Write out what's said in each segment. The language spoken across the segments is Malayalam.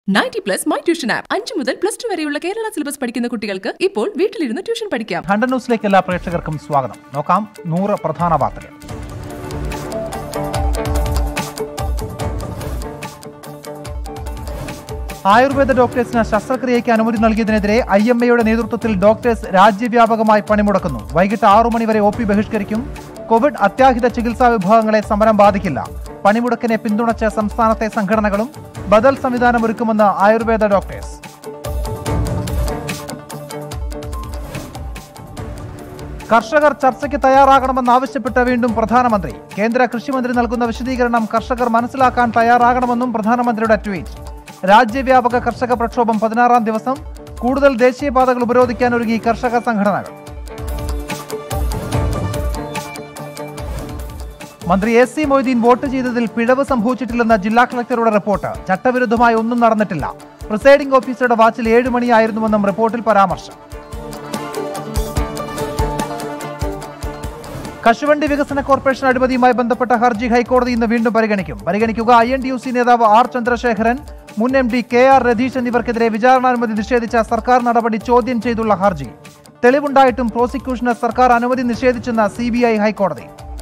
Ninety plus my tuition app അഞ്ചു മുതൽ പ്ലസ് ടു വരെയുള്ള കേരള സിലബസ് പഠിക്കുന്ന കുട്ടികൾക്ക് ഇപ്പോൾ വീട്ടിലിരുന്ന് ട്യൂഷൻ പഠിക്കാം ഹണ്ടൻ ന്യൂസിലേക്ക് എല്ലാ പ്രേക്ഷകർക്കും സ്വാഗതം നോക്കാം നൂറ് പ്രധാന വാർത്തകൾ ആയുർവേദ ഡോക്ടേഴ്സിന് ശസ്ത്രക്രിയയ്ക്ക് അനുമതി നൽകിയതിനെതിരെ ഐ എം എയുടെ നേതൃത്വത്തിൽ ഡോക്ടേഴ്സ് രാജ്യവ്യാപകമായി പണിമുടക്കുന്നു വൈകിട്ട് ആറു മണിവരെ ഒ പി ബഹിഷ്കരിക്കും കോവിഡ് അത്യാഹിത ചികിത്സാ വിഭാഗങ്ങളെ സമരം ബാധിക്കില്ല പണിമുടക്കിനെ പിന്തുണച്ച സംസ്ഥാനത്തെ സംഘടനകളും ബദൽ സംവിധാനം ഒരുക്കുമെന്ന് ആയുർവേദ ഡോക്ടേഴ്സ് കർഷകർ ചർച്ചയ്ക്ക് തയ്യാറാകണമെന്നാവശ്യപ്പെട്ട് വീണ്ടും പ്രധാനമന്ത്രി കേന്ദ്ര കൃഷിമന്ത്രി നൽകുന്ന വിശദീകരണം കർഷകർ മനസ്സിലാക്കാൻ തയ്യാറാകണമെന്നും പ്രധാനമന്ത്രിയുടെ ട്വീറ്റ് രാജ്യവ്യാപക കർഷക പ്രക്ഷോഭം പതിനാറാം ദിവസം കൂടുതൽ ദേശീയപാതകൾ ഉപരോധിക്കാൻ ഒരുങ്ങി കർഷക സംഘടനകൾ മന്ത്രി എ സി മൊയ്തീൻ വോട്ട് ചെയ്തതിൽ പിഴവ് സംഭവിച്ചിട്ടില്ലെന്ന ജില്ലാ കളക്ടറുടെ റിപ്പോർട്ട് ചട്ടവിരുദ്ധമായി ഒന്നും നടന്നിട്ടില്ല പ്രിസൈഡിംഗ് ഓഫീസറുടെ വാച്ചിൽ ഏഴ് മണിയായിരുന്നുവെന്നും റിപ്പോർട്ടിൽ പരാമർശം കശുവണ്ടി വികസന കോർപ്പറേഷൻ അഴിമതിയുമായി ബന്ധപ്പെട്ട ഹർജി ഹൈക്കോടതി ഇന്ന് വീണ്ടും പരിഗണിക്കും പരിഗണിക്കുക I N T U C നേതാവ് ആർ ചന്ദ്രശേഖരൻ മുൻ M D K R Ratheesh എന്നിവർക്കെതിരെ വിചാരണാനുമതി നിഷേധിച്ച സർക്കാർ നടപടി ചോദ്യം ചെയ്തുള്ള ഹർജി തെളിവുണ്ടായിട്ടും പ്രോസിക്യൂഷന് സർക്കാർ അനുമതി നിഷേധിച്ചെന്ന് സി ബി ഐ ഹൈക്കോടതി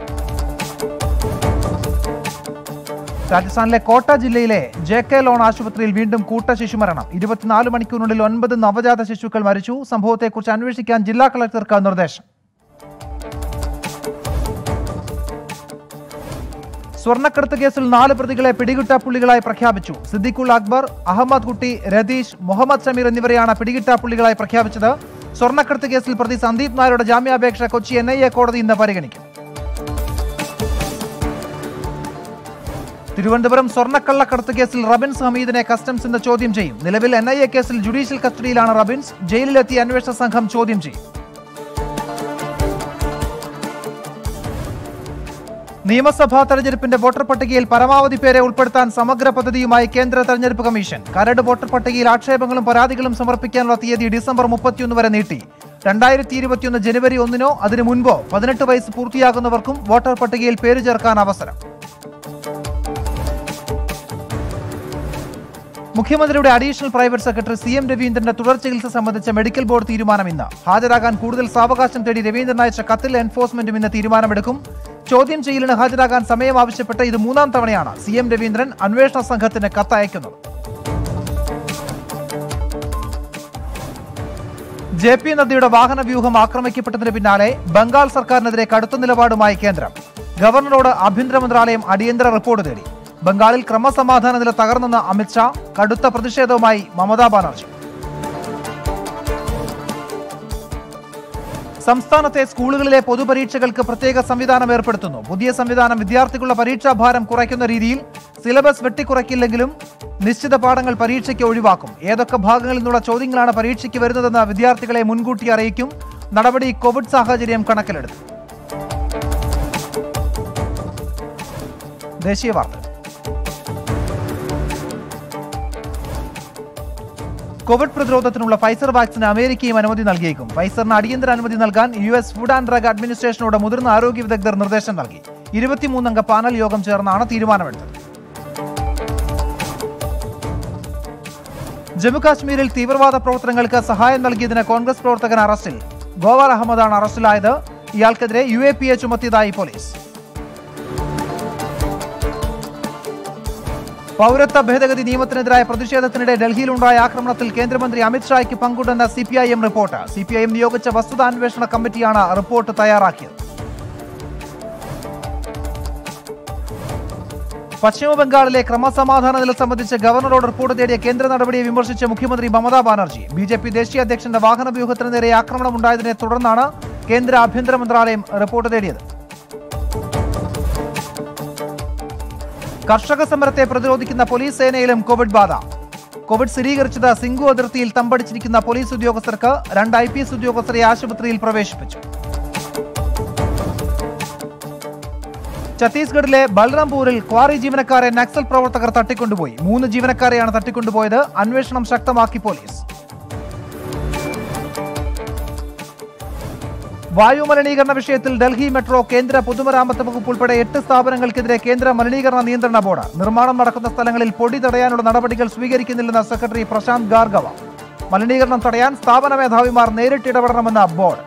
രാജസ്ഥാനിലെ കോട്ട ജില്ലയിലെ ജെ കെ ലോൺ ആശുപത്രിയിൽ വീണ്ടും കൂട്ട ശിശുമരണം ഇരുപത്തിനാല് മണിക്കൂറിനുള്ളിൽ ഒൻപത് നവജാത ശിശുക്കൾ മരിച്ചു സംഭവത്തെക്കുറിച്ച് അന്വേഷിക്കാൻ ജില്ലാ കളക്ടർക്ക് നിർദ്ദേശം സ്വർണ്ണക്കടത്ത് കേസിൽ നാല് പ്രതികളെ പിടികിട്ടാപ്പുള്ളികളായി പ്രഖ്യാപിച്ചു സിദ്ദിഖുൾ അക്ബർ അഹമ്മദ് കുട്ടി രതീഷ് മുഹമ്മദ് ഷമീർ എന്നിവരെയാണ് പിടികിട്ടാപ്പുള്ളികളായി പ്രഖ്യാപിച്ചത് സ്വർണ്ണക്കടത്ത് കേസിൽ പ്രതി സന്ദീപ് നായരുടെ ജാമ്യാപേക്ഷ കൊച്ചി എൻ ഐ എ കോടതി ഇന്ന് പരിഗണിക്കും തിരുവനന്തപുരം സ്വർണ്ണക്കള്ളക്കടത്ത് കേസിൽ റബിൻസ് ഹമീദിനെ കസ്റ്റംസ് ഇന്ന് ചോദ്യം ചെയ്യും നിലവിൽ എൻ ഐ എ കേസിൽ ജുഡീഷ്യൽ കസ്റ്റഡിയിലാണ് റബിൻസ് ജയിലിലെത്തിയ അന്വേഷണ സംഘം ചോദ്യം ചെയ്യും നിയമസഭാ തെരഞ്ഞെടുപ്പിന്റെ വോട്ടർ പട്ടികയിൽ പരമാവധി പേരെ ഉൾപ്പെടുത്താൻ സമഗ്ര പദ്ധതിയുമായി കേന്ദ്ര തെരഞ്ഞെടുപ്പ് കമ്മീഷൻ കരട് വോട്ടർ പട്ടികയിൽ ആക്ഷേപങ്ങളും പരാതികളും സമർപ്പിക്കാനുള്ള തീയതി ഡിസംബർ മുപ്പത്തിയൊന്ന് വരെ നീട്ടി രണ്ടായിരത്തി ഇരുപത്തിയൊന്ന് ജനുവരി ഒന്നിനോ അതിനു മുൻപോ പതിനെട്ട് വയസ്സ് പൂർത്തിയാകുന്നവർക്കും വോട്ടർ പട്ടികയിൽ പേര് ചേർക്കാൻ അവസരം മുഖ്യമന്ത്രിയുടെ additional private secretary C M രവീന്ദ്രന്റെ തുടർ ചികിത്സ സംബന്ധിച്ച മെഡിക്കൽ ബോർഡ് തീരുമാനം ഇന്ന് ഹാജരാകാൻ കൂടുതൽ സാവകാശം തേടി രവീന്ദ്രൻ അയച്ച കത്തിൽ എൻഫോഴ്സ്മെന്റും ഇന്ന് തീരുമാനമെടുക്കും ചോദ്യം ചെയ്യലിന് ഹാജരാകാൻ സമയം ആവശ്യപ്പെട്ട് ഇത് മൂന്നാം തവണയാണ് സി എം രവീന്ദ്രൻ അന്വേഷണ സംഘത്തിന് കത്തയക്കുന്നത് ജെ പി നദ്ദയുടെ വാഹന വ്യൂഹം ആക്രമിക്കപ്പെട്ടതിന് പിന്നാലെ ബംഗാൾ സർക്കാരിനെതിരെ കടുത്ത നിലപാടുമായി കേന്ദ്രം ഗവർണറോട് ആഭ്യന്തര മന്ത്രാലയം അടിയന്തര റിപ്പോർട്ട് തേടി ബംഗാളിൽ ക്രമസമാധാന നില തകർന്നെന്ന അമിത്ഷാ കടുത്ത പ്രതിഷേധവുമായി മമതാ ബാനർജി സംസ്ഥാനത്തെ സ്കൂളുകളിലെ പൊതുപരീക്ഷകൾക്ക് പ്രത്യേക സംവിധാനം ഏർപ്പെടുത്തുന്നു പുതിയ സംവിധാനം വിദ്യാർത്ഥികളുടെ പരീക്ഷാഭാരം കുറയ്ക്കുന്ന രീതിയിൽ സിലബസ് വെട്ടിക്കുറയ്ക്കില്ലെങ്കിലും നിശ്ചിത പാഠങ്ങൾ പരീക്ഷയ്ക്ക് ഒഴിവാക്കും ഏതൊക്കെ ഭാഗങ്ങളിൽ നിന്നുള്ള ചോദ്യങ്ങളാണ് പരീക്ഷയ്ക്ക് വരുന്നതെന്ന് വിദ്യാർത്ഥികളെ മുൻകൂട്ടി അറിയിക്കും നടപടി കോവിഡ് സാഹചര്യം കണക്കിലെടുത്തു ദേശീയ വാർത്തകൾ കോവിഡ് പ്രതിരോധത്തിനുള്ള ഫൈസർ വാക്സിന് അമേരിക്കയും അനുമതി നൽകിയേക്കും ഫൈസറിന് അടിയന്തര അനുമതി നൽകാൻ U S food and drug അഡ്മിനിസ്ട്രേഷനോട് മുതിർന്ന ആരോഗ്യ വിദഗ്ധർ നിർദ്ദേശം നൽകി ഇരുപത്തിമൂന്നംഗ പാനൽ യോഗം ചേർന്നാണ് തീരുമാനമെടുത്തത് ജമ്മുകാശ്മീരിൽ തീവ്രവാദ പ്രവർത്തനങ്ങൾക്ക് സഹായം നൽകിയതിന് കോൺഗ്രസ് പ്രവർത്തകൻ അറസ്റ്റിൽ ഗോവാർ അഹമ്മദാണ് അറസ്റ്റിലായത് ഇയാൾക്കെതിരെ യു എ പി എ ചുമത്തിയതായി പോലീസ് പൗരത്വ ഭേദഗതി നിയമത്തിനെതിരായ പ്രതിഷേധത്തിനിടെ ഡൽഹിയിലുണ്ടായ ആക്രമണത്തിൽ കേന്ദ്രമന്ത്രി അമിത്ഷായ്ക്ക് പങ്കുണ്ടെന്ന C P I M report C P I M നിയോഗിച്ച വസ്തുതാന്വേഷണ കമ്മിറ്റിയാണ് റിപ്പോർട്ട് തയ്യാറാക്കിയത് പശ്ചിമ ബംഗാളിലെ ക്രമസമാധാന നില സംബന്ധിച്ച് ഗവർണറോട് റിപ്പോർട്ട് തേടിയ കേന്ദ്ര നടപടിയെ വിമർശിച്ച മുഖ്യമന്ത്രി Mamata Banerjee B J P ദേശീയ അധ്യക്ഷന്റെ വാഹന വ്യൂഹത്തിന് നേരെ ആക്രമണമുണ്ടായതിനെ തുടർന്നാണ് കേന്ദ്ര ആഭ്യന്തര മന്ത്രാലയം റിപ്പോർട്ട് തേടിയത് കർഷക സമരത്തെ പ്രതിരോധിക്കുന്ന പോലീസ് സേനയിലും കോവിഡ് ബാധ കോവിഡ് സ്ഥിരീകരിച്ചത് സിംഗു അതിർത്തിയിൽ തമ്പടിച്ചിരിക്കുന്ന പോലീസ് ഉദ്യോഗസ്ഥർക്ക് രണ്ട് ഐ പി എസ് ഉദ്യോഗസ്ഥരെ ആശുപത്രിയിൽ പ്രവേശിപ്പിച്ചു ഛത്തീസ്ഗഡിലെ ബൽറാംപൂരിൽ ക്വാറി ജീവനക്കാരെ നക്സൽ പ്രവർത്തകർ തട്ടിക്കൊണ്ടുപോയി മൂന്ന് ജീവനക്കാരെയാണ് തട്ടിക്കൊണ്ടുപോയത് അന്വേഷണം ശക്തമാക്കി പോലീസ് വായു മലിനീകരണ വിഷയത്തിൽ ഡൽഹി മെട്രോ കേന്ദ്ര പൊതുമരാമത്ത് വകുപ്പ് ഉൾപ്പെടെ എട്ട് സ്ഥാപനങ്ങൾക്കെതിരെ കേന്ദ്ര മലിനീകരണ നിയന്ത്രണ ബോർഡ് നിർമ്മാണം നടക്കുന്ന സ്ഥലങ്ങളിൽ പൊടി തടയാനുള്ള നടപടികൾ സ്വീകരിക്കുന്നില്ലെന്ന സെക്രട്ടറി പ്രശാന്ത് ഗാർഗവ മലിനീകരണം തടയാൻ സ്ഥാപന മേധാവിമാർ നേരിട്ട് ഇടപെടണമെന്ന ബോർഡ്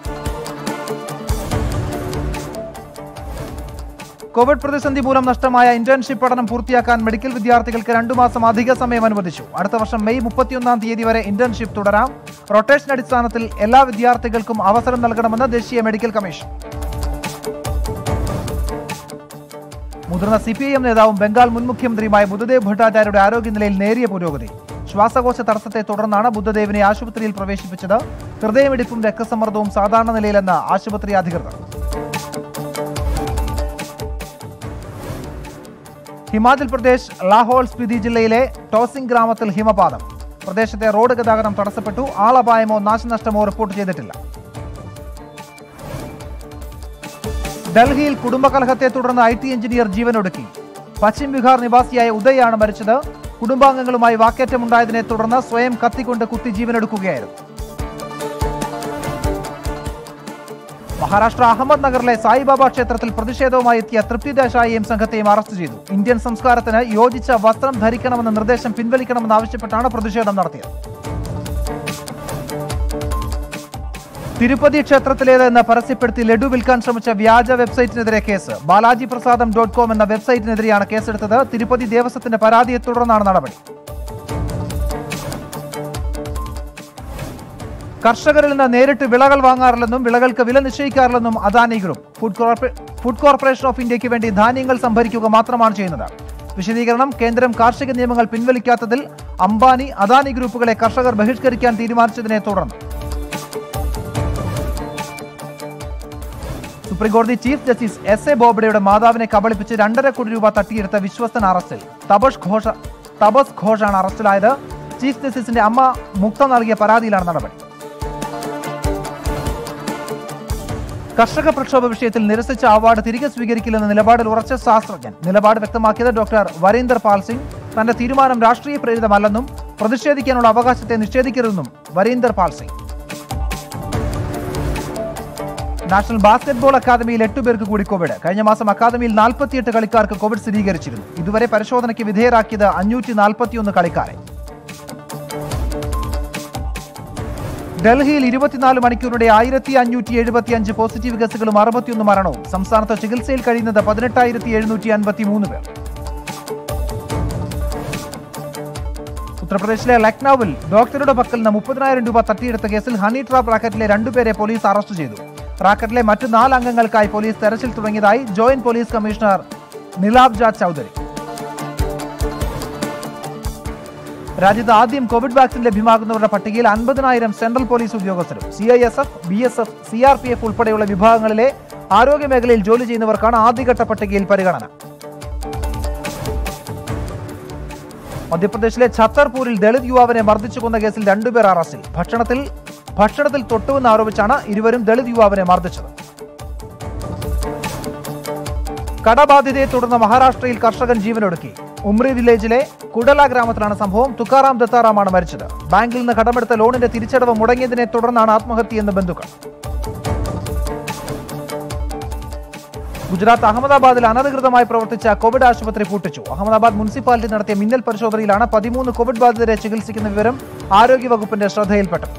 കോവിഡ് പ്രതിസന്ധി മൂലം നഷ്ടമായ ഇന്റേൺഷിപ്പ് പഠനം പൂർത്തിയാക്കാൻ മെഡിക്കൽ വിദ്യാർത്ഥികൾക്ക് രണ്ടു മാസം അധിക സമയം അനുവദിച്ചു അടുത്ത വർഷം മെയ് മുപ്പത്തിയൊന്നാം തീയതി വരെ ഇന്റേൺഷിപ്പ് തുടരാം റൊട്ടേഷൻ അടിസ്ഥാനത്തിൽ എല്ലാ വിദ്യാർത്ഥികൾക്കും അവസരം നൽകണമെന്ന് ദേശീയ മെഡിക്കൽ കമ്മീഷൻ മുതിർന്ന സി പി ഐ എം നേതാവും ബംഗാൾ മുൻ മുഖ്യമന്ത്രിയുമായ ബുദ്ധദേവ് ഭട്ടാചാര്യയുടെ ആരോഗ്യനിലയിൽ നേരിയ പുരോഗതി ശ്വാസകോശ തടസ്സത്തെ തുടർന്നാണ് ബുദ്ധദേവിനെ ആശുപത്രിയിൽ പ്രവേശിപ്പിച്ചത് ഹൃദയമിടിപ്പും രക്തസമ്മർദ്ദവും സാധാരണ നിലയിലെന്ന് ആശുപത്രി അധികൃതർ ഹിമാചൽ പ്രദേശ് ലാഹോൾ സ്പിതി ജില്ലയിലെ ടോസിംഗ് ഗ്രാമത്തിൽ ഹിമപാതം പ്രദേശത്തെ റോഡ് ഗതാഗതം തടസ്സപ്പെട്ടു ആളപായമോ നാശനഷ്ടമോ റിപ്പോർട്ട് ചെയ്തിട്ടില്ല ഡൽഹിയിൽ കുടുംബകലഹത്തെ തുടർന്ന് ഐ ടി എഞ്ചിനീയർ ജീവനൊടുക്കി പശ്ചിം ബീഹാർ നിവാസിയായ ഉദയാണ് മരിച്ചത് കുടുംബാംഗങ്ങളുമായി വാക്കേറ്റമുണ്ടായതിനെ തുടർന്ന് സ്വയം കത്തിക്കൊണ്ട് കുത്തി ജീവനെടുക്കുകയായിരുന്നു മഹാരാഷ്ട്ര അഹമ്മദ് നഗറിലെ സായിബാബ ക്ഷേത്രത്തിൽ പ്രതിഷേധവുമായി എത്തിയ തൃപ്തി ദേശായിയും സംഘത്തെയും അറസ്റ്റ് ചെയ്തു ഇന്ത്യൻ സംസ്കാരത്തിന് യോജിച്ച വസ്ത്രം ധരിക്കണമെന്ന നിർദ്ദേശം പിൻവലിക്കണമെന്നാവശ്യപ്പെട്ടാണ് പ്രതിഷേധം നടത്തിയത് തിരുപ്പതി ക്ഷേത്രത്തിലേതെന്ന് പരസ്യപ്പെടുത്തി ലഡു വിൽക്കാൻ ശ്രമിച്ച വ്യാജ വെബ്സൈറ്റിനെതിരെ കേസ് ബാലാജി പ്രസാദം ഡോട്ട് കോം എന്ന വെബ്സൈറ്റിനെതിരെയാണ് കേസെടുത്തത് തിരുപ്പതി ദേവസ്വത്തിന്റെ പരാതിയെ തുടർന്നാണ് നടപടി കർഷകരിൽ നിന്ന് നേരിട്ട് വിളകൾ വാങ്ങാറില്ലെന്നും വിളകൾക്ക് വില നിശ്ചയിക്കാറില്ലെന്നും അദാനി ഗ്രൂപ്പ് ഫുഡ് കോർപ്പറേ- ഫുഡ് കോർപ്പറേഷൻ ഓഫ് ഇന്ത്യക്ക് വേണ്ടി ധാന്യങ്ങൾ സംഭരിക്കുക മാത്രമാണ് ചെയ്യുന്നത് വിശദീകരണം കേന്ദ്രം കാർഷിക നിയമങ്ങൾ പിൻവലിക്കാത്തതിൽ അംബാനി അദാനി ഗ്രൂപ്പുകളെ കർഷകർ ബഹിഷ്കരിക്കാൻ തീരുമാനിച്ചതിനെ തുടർന്ന് സുപ്രീംകോടതി ചീഫ് ജസ്റ്റിസ് എസ് എ ബോബ്ഡെയുടെ മാതാവിനെ കബളിപ്പിച്ച് രണ്ടര കോടി രൂപ തട്ടിയെടുത്ത വിശ്വസ്തൻ അറസ്റ്റിൽ തപസ് ഘോഷ തപസ് ഘോഷാണ് അറസ്റ്റിലായത് ചീഫ് ജസ്റ്റിസിന്റെ അമ്മ മുക്ത നൽകിയ പരാതിയിലാണ് നടപടി കർഷക പ്രക്ഷോഭ വിഷയത്തിൽ നിരസിച്ച അവാർഡ് തിരികെ സ്വീകരിക്കില്ലെന്ന നിലപാടിൽ ഉറച്ച ശാസ്ത്രജ്ഞൻ നിലപാട് വ്യക്തമാക്കിയത് ഡോക്ടർ വരീന്ദർ പാൽ സിംഗ് തന്റെ തീരുമാനം രാഷ്ട്രീയ പ്രേരിതമല്ലെന്നും പ്രതിഷേധിക്കാനുള്ള അവകാശത്തെ നിഷേധിക്കരുതെന്നും വരീന്ദർ പാൽ സിംഗ് നാഷണൽ ബാസ്കറ്റ്ബോൾ അക്കാദമിയിൽ എട്ടുപേർക്ക് കൂടി കോവിഡ് കഴിഞ്ഞ മാസം അക്കാദമിയിൽ നാൽപ്പത്തിയെട്ട് കളിക്കാർക്ക് കോവിഡ് സ്ഥിരീകരിച്ചിരുന്നു ഇതുവരെ പരിശോധനയ്ക്ക് വിധേയരാക്കിയത് അഞ്ഞൂറ്റി നാൽപ്പത്തിയൊന്ന് കളിക്കാരെ ഡൽഹിയിൽ ഇരുപത്തിനാല് മണിക്കൂറിടെ ആയിരത്തി അഞ്ഞൂറ്റി എഴുപത്തി അഞ്ച് പോസിറ്റീവ് കേസുകളും അറുപത്തിയൊന്ന് മരണവും സംസ്ഥാനത്ത് ചികിത്സയിൽ കഴിയുന്നത് പതിനെട്ടായിരത്തി എഴുന്നൂറ്റി അൻപത്തി മൂന്ന് പേർ ഉത്തർപ്രദേശിലെ ലക്നൌവിൽ ഡോക്ടറുടെ പക്കൽ നിന്ന് മുപ്പതിനായിരം രൂപ തട്ടിയെടുത്ത കേസിൽ ഹണി ട്രാപ്പ് റാക്കറ്റിലെ രണ്ടുപേരെ പോലീസ് അറസ്റ്റ് ചെയ്തു റാക്കറ്റിലെ മറ്റ് നാല് അംഗങ്ങൾക്കായി പോലീസ് തെരച്ചിൽ തുടങ്ങിയതായി joint police commissioner Nilabja Chowdhury രാജ്യത്ത് ആദ്യം കോവിഡ് വാക്സിൻ ലഭ്യമാകുന്നവരുടെ പട്ടികയിൽ അൻപതിനായിരം സെൻട്രൽ പോലീസ് ഉദ്യോഗസ്ഥരും C I S F B S F C R P F ഉൾപ്പെടെയുള്ള വിഭാഗങ്ങളിലെ ആരോഗ്യ മേഖലയിൽ ജോലി ചെയ്യുന്നവർക്കാണ് ആദ്യഘട്ട പട്ടികയിൽ പരിഗണന മധ്യപ്രദേശിലെ ഛത്തർപൂരിൽ ദളിത് യുവാവിനെ മർദ്ദിച്ചു കൊന്ന കേസിൽ രണ്ടുപേർ അറസ്റ്റിൽ ഭക്ഷണത്തിൽ ഭക്ഷണത്തിൽ തൊട്ടുവെന്ന് ആരോപിച്ചാണ് ഇരുവരും ദളിത് യുവാവിനെ മർദ്ദിച്ചത് കടബാധിതയെ തുടർന്ന് മഹാരാഷ്ട്രയിൽ കർഷകൻ ജീവനൊടുക്കി ഉമ്രി വില്ലേജിലെ കുഡല ഗ്രാമത്തിലാണ് സംഭവം തുക്കാറാം ദത്താറാമാണ് മരിച്ചത് ബാങ്കിൽ നിന്ന് കടമെടുത്ത ലോണിന്റെ തിരിച്ചടവ് മുടങ്ങിയതിനെ തുടർന്നാണ് ആത്മഹത്യയെന്ന് ബന്ധുക്കൾ ഗുജറാത്ത് അഹമ്മദാബാദിൽ അനധികൃതമായി പ്രവർത്തിച്ച കോവിഡ് ആശുപത്രി പൂട്ടിച്ചു അഹമ്മദാബാദ് മുനിസിപ്പാലിറ്റി നടത്തിയ മിന്നൽ പരിശോധനയിലാണ് പതിമൂന്ന് കോവിഡ് ബാധിതരെ ചികിത്സിക്കുന്ന വിവരം ആരോഗ്യവകുപ്പിന്റെ ശ്രദ്ധയിൽപ്പെട്ടത്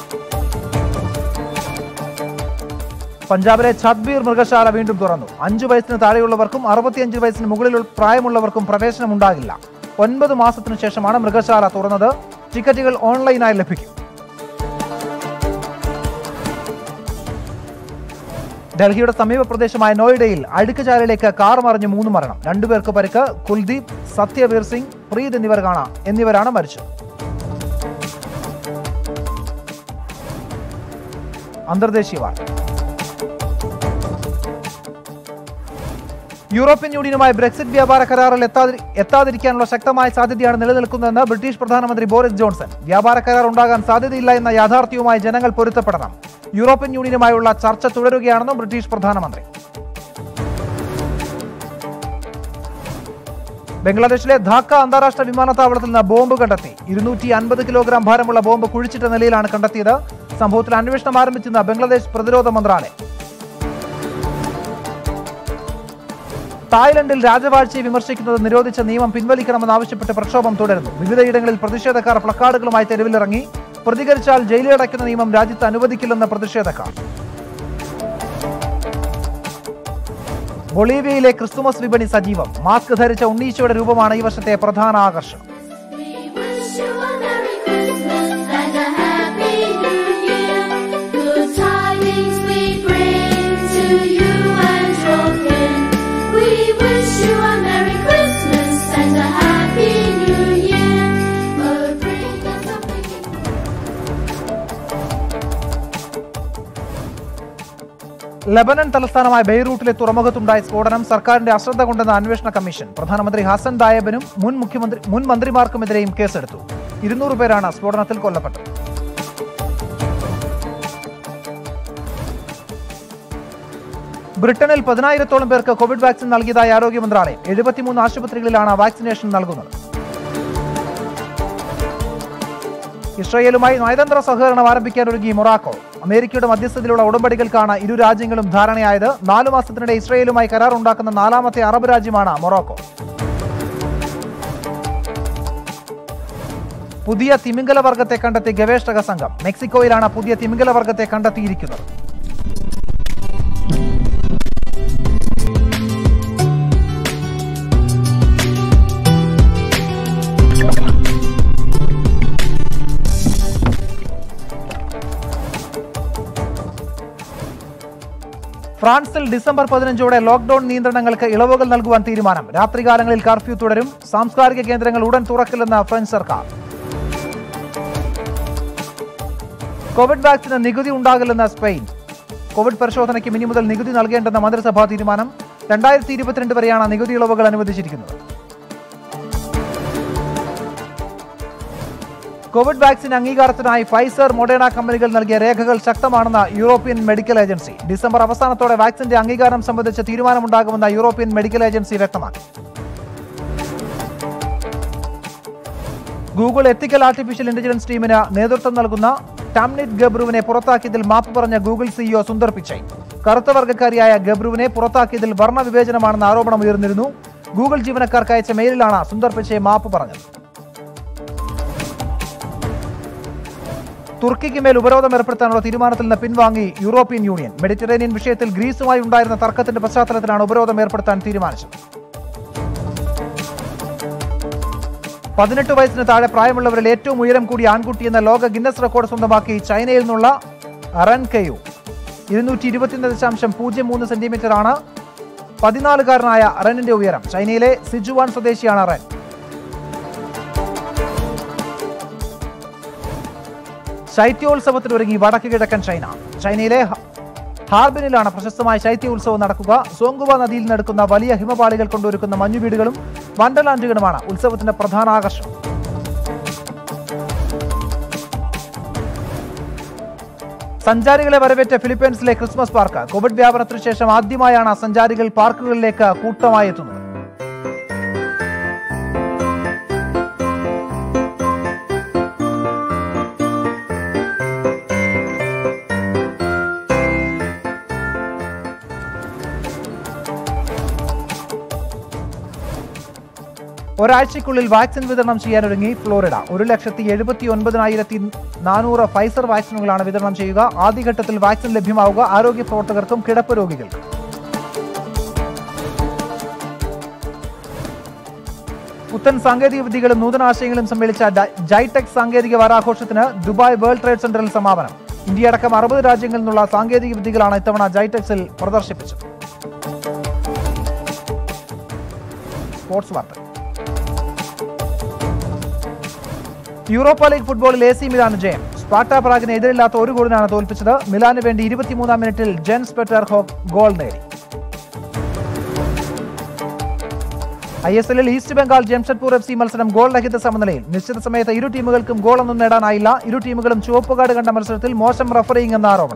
പഞ്ചാബിലെ ഛത്ബീർ മൃഗശാല വീണ്ടും തുറന്നു അഞ്ചു വയസ്സിന് താഴെയുള്ളവർക്കും അറുപത്തിയഞ്ച് വയസ്സിന് മുകളിൽ പ്രായമുള്ളവർക്കും പ്രവേശനം ഉണ്ടാകില്ല ഒൻപത് മാസത്തിനു ശേഷമാണ് മൃഗശാല തുറന്നത് ടിക്കറ്റുകൾ ഓൺലൈനായി ലഭിക്കും ഡൽഹിയുടെ സമീപ പ്രദേശമായ നോയിഡയിൽ അഴുക്കുചാലിലേക്ക് കാർ മറിഞ്ഞ് മൂന്ന് മരണം രണ്ടുപേർക്ക് പരിക്ക് കുൽദീപ് സത്യവീർ സിംഗ് പ്രീത് എന്നിവർ കാണാം എന്നിവരാണ് മരിച്ചത് അന്തർദേശീയ വാർത്ത യൂറോപ്യൻ യൂണിയനുമായി ബ്രെക്സിറ്റ് വ്യാപാര കരാറിൽ എത്താതി എത്താതിരിക്കാനുള്ള ശക്തമായ സാധ്യതയാണ് നിലനിൽക്കുന്നതെന്ന് ബ്രിട്ടീഷ് പ്രധാനമന്ത്രി ബോറിസ് ജോൺസൺ വ്യാപാര കരാർ ഉണ്ടാകാൻ സാധ്യതയില്ല എന്ന യാഥാർത്ഥ്യവുമായി ജനങ്ങൾ പൊരുത്തപ്പെടണം യൂറോപ്യൻ യൂണിയനുമായുള്ള ചർച്ച തുടരുകയാണെന്നും ബ്രിട്ടീഷ് പ്രധാനമന്ത്രി ബംഗ്ലാദേശിലെ ധാക്ക അന്താരാഷ്ട്ര വിമാനത്താവളത്തിൽ നിന്ന് ബോംബ് കണ്ടെത്തി ഇരുന്നൂറ്റി അൻപത് കിലോഗ്രാം ഭാരമുള്ള ബോംബ് കുഴിച്ചിട്ട നിലയിലാണ് കണ്ടെത്തിയത് സംഭവത്തിൽ അന്വേഷണം ആരംഭിച്ചെന്ന് ബംഗ്ലാദേശ് പ്രതിരോധ മന്ത്രാലയം തായ്ലൻഡിൽ രാജവാഴ്ചയെ വിമർശിക്കുന്നത് നിരോധിച്ച നിയമം പിൻവലിക്കണമെന്നാവശ്യപ്പെട്ട് പ്രക്ഷോഭം തുടരുന്നു വിവിധയിടങ്ങളിൽ പ്രതിഷേധക്കാർ പ്ലക്കാർഡുകളുമായി തെരുവിലിറങ്ങി പ്രതികരിച്ചാൽ ജയിലിലടയ്ക്കുന്ന നിയമം രാജ്യത്ത് അനുവദിക്കില്ലെന്ന് പ്രതിഷേധക്കാർ ബൊളീവിയയിലെ ക്രിസ്തുമസ് വിപണി സജീവം മാസ്ക് ധരിച്ച ഉണ്ണീശോയുടെ രൂപമാണ് ഈ വർഷത്തെ പ്രധാന ആകർഷണം We wish you a Merry Christmas and a Happy New Year. Good tidings we bring to you and your kin. We wish you a Merry Christmas and a Happy New Year. Oh, bring us something. Lebanon തലസ്ഥാനമായ ബെയ്റൂട്ടിലെ തുറമുഖത്തുണ്ടായ സ്ഫോടനം സർക്കാരിന്റെ അശ്രദ്ധ കൊണ്ടെന്ന് അന്വേഷണ കമ്മീഷൻ പ്രധാനമന്ത്രി ഹസൻ ദായബനും മുൻ മുഖ്യമന്ത്രി മുൻ മന്ത്രിമാർക്കുമെതിരെയും കേസെടുത്തു ഇരുന്നൂറ് പേരാണ് സ്ഫോടനത്തിൽ കൊല്ലപ്പെട്ടത് ബ്രിട്ടനിൽ പതിനായിരത്തോളം പേർക്ക് കോവിഡ് വാക്സിൻ നൽകിയതായി ആരോഗ്യ മന്ത്രാലയം എഴുപത്തിമൂന്ന് ആശുപത്രികളിലാണ് വാക്സിനേഷൻ നൽകുന്നത് ഇസ്രയേലുമായി നയതന്ത്ര സഹകരണം ആരംഭിക്കാൻ ഒരുങ്ങി മൊറാക്കോ അമേരിക്കയുടെ മധ്യസ്ഥതയിലുള്ള ഉടമ്പടികൾക്കാണ് ഇരു രാജ്യങ്ങളും ധാരണയായത് നാലു മാസത്തിനിടെ ഇസ്രയേലുമായി കരാർ ഉണ്ടാക്കുന്ന നാലാമത്തെ അറബ് രാജ്യമാണ് മൊറോക്കോ പുതിയ തിമിംഗല വർഗത്തെ കണ്ടെത്തി ഗവേഷക സംഘം മെക്സിക്കോയിലാണ് പുതിയ തിമിംഗല വർഗത്തെ കണ്ടെത്തിയിരിക്കുന്നത് ഫ്രാൻസിൽ ഡിസംബർ പതിനഞ്ചോടെ ലോക്ഡൌൺ നിയന്ത്രണങ്ങൾക്ക് ഇളവുകൾ നൽകുവാൻ തീരുമാനം രാത്രികാലങ്ങളിൽ കർഫ്യൂ തുടരും സാംസ്കാരിക കേന്ദ്രങ്ങൾ ഉടൻ തുറക്കില്ലെന്ന് ഫ്രഞ്ച് സർക്കാർ കോവിഡ് വാക്സിന് നികുതി ഉണ്ടാകില്ലെന്ന് സ്പെയിൻ കോവിഡ് പരിശോധനയ്ക്ക് ഇനി മുതൽ നികുതി നൽകേണ്ടെന്ന മന്ത്രിസഭാ തീരുമാനം രണ്ടായിരത്തി ഇരുപത്തിരണ്ട് വരെയാണ് നികുതി ഇളവുകൾ അനുവദിച്ചിരിക്കുന്നത് കോവിഡ് വാക്സിൻ അംഗീകാരത്തിനായി ഫൈസർ മൊഡേണ കമ്പനികൾ നൽകിയ രേഖകൾ ശക്തമാണെന്ന് യൂറോപ്യൻ മെഡിക്കൽ ഏജൻസി ഡിസംബർ അവസാനത്തോടെ വാക്സിന്റെ അംഗീകാരം സംബന്ധിച്ച തീരുമാനമുണ്ടാകുമെന്ന് യൂറോപ്യൻ മെഡിക്കൽ ഏജൻസി വ്യക്തമാക്കി ഗൂഗിൾ എത്തിക്കൽ ആർട്ടിഫിഷ്യൽ ഇന്റലിജൻസ് ടീമിന് നേതൃത്വം നൽകുന്ന ടാംനിറ്റ് ഗബ്രുവിനെ പുറത്താക്കിയതിൽ മാപ്പ് പറഞ്ഞ ഗൂഗിൾ സിഇഒ സുന്ദർ പിച്ചൈ കറുത്ത വർഗ്ഗക്കാരിയായ ഗബ്രുവിനെ പുറത്താക്കിയതിൽ വർണ്ണവിവേചനമാണെന്ന ആരോപണം ഉയർന്നിരുന്നു ഗൂഗിൾ ജീവനക്കാർക്ക് അയച്ച മെയിലിലാണ് സുന്ദർ പിച്ചൈ മാപ്പ് പറഞ്ഞത് തുർക്കിക്ക് മേൽ ഉപരോധം ഏർപ്പെടുത്താനുള്ള തീരുമാനത്തിൽ നിന്ന് പിൻവാങ്ങി യൂറോപ്യൻ യൂണിയൻ മെഡിറ്ററേനിയൻ വിഷയത്തിൽ ഗ്രീസുമായി ഉണ്ടായിരുന്ന തർക്കത്തിന്റെ പശ്ചാത്തലത്തിലാണ് ഉപരോധം ഏർപ്പെടുത്താൻ തീരുമാനിച്ചത് പതിനെട്ട് വയസ്സിന് താഴെ പ്രായമുള്ളവരിൽ ഏറ്റവും ഉയരം കൂടിയ ആൺകുട്ടി എന്ന ലോക ഗിന്നസ് റെക്കോർഡ് സ്വന്തമാക്കി ചൈനയിൽ നിന്നുള്ള റൺ കെയു ഇരുന്നൂറ്റി ഇരുപത്തിയൊന്ന് ദശാംശം പൂജ്യം മൂന്ന് സെന്റിമീറ്റർ ആണ് പതിനാലുകാരനായ റണിന്റെ ഉയരം ചൈനയിലെ സിജുവാൻ സ്വദേശിയാണ് റൺ ശൈത്യോത്സവത്തിനൊരുങ്ങി വടക്ക് കിഴക്കൻ ചൈന ചൈനയിലെ ഹ- ഹാർബിനിലാണ് പ്രശസ്തമായ ശൈത്യോത്സവം നടക്കുക സോങ്കുവ നദിയിൽ നടക്കുന്ന വലിയ ഹിമപാളികൾ കൊണ്ടൊരുക്കുന്ന മഞ്ഞുവീടുകളും വണ്ടർലാൻഡുകളുമാണ് ഉത്സവത്തിന്റെ പ്രധാന ആകർഷണം സഞ്ചാരികളെ വരവേറ്റ ഫിലിപ്പീൻസിലെ ക്രിസ്മസ് പാർക്ക് കോവിഡ് വ്യാപനത്തിനു ശേഷം ആദ്യമായാണ് സഞ്ചാരികൾ പാർക്കുകളിലേക്ക് കൂട്ടമായി എത്തുന്നത് ഒരാഴ്ചയ്ക്കുള്ളിൽ വാക്സിൻ വിതരണം ചെയ്യാനൊരുങ്ങി ഫ്ലോറിഡ ഒരു ലക്ഷത്തി എഴുപത്തി ഒൻപതിനായിരത്തി നാനൂറ് ഫൈസർ വാക്സിനുകളാണ് വിതരണം ചെയ്യുക ആദ്യഘട്ടത്തിൽ വാക്സിൻ ലഭ്യമാവുക ആരോഗ്യ പ്രവർത്തകർക്കും കിടപ്പ് രോഗികൾക്കും പുത്തൻ സാങ്കേതിക വിദ്യകളും നൂതനാശയങ്ങളും സമ്മേളിച്ച ഡ- ജൈടെക് സാങ്കേതിക വാരാഘോഷത്തിന് ദുബായ് വേൾഡ് ട്രേഡ് സെന്ററിൽ സമാപനം ഇന്ത്യ അടക്കം അറുപത് രാജ്യങ്ങളിൽ നിന്നുള്ള സാങ്കേതിക വിദ്യകളാണ് ഇത്തവണ ജൈടെക്സിൽ പ്രദർശിപ്പിച്ചത് സ്പോർട്സ് വാർത്തകൾ യൂറോപ്പ ലീഗ് ഫുട്ബോളിൽ എ സി മിലാൻ ജയം സ്പാർട്ട പ്രാഗിനെ എതിരില്ലാത്ത ഒരു ഗോളിനാണ് തോൽപ്പിച്ചത് മിലാന് വേണ്ടി ഇരുപത്തിമൂന്നാം മിനിറ്റിൽ ജെൻസ് പെറ്റർ ഹോക്ക് ഗോൾ നേടി ഐ എസ് എല്ലിൽ East Bengal Jamshedpur F C മത്സരം ഗോൾ രഹിത സമനിലയിൽ നിശ്ചിത സമയത്ത് ഇരു ടീമുകൾക്കും ഗോളൊന്നും നേടാനായില്ല ഇരു ടീമുകളും ചുവപ്പ് കാർഡ് കണ്ട മത്സരത്തിൽ മോശം റഫറിംഗ് എന്ന ആരോപണം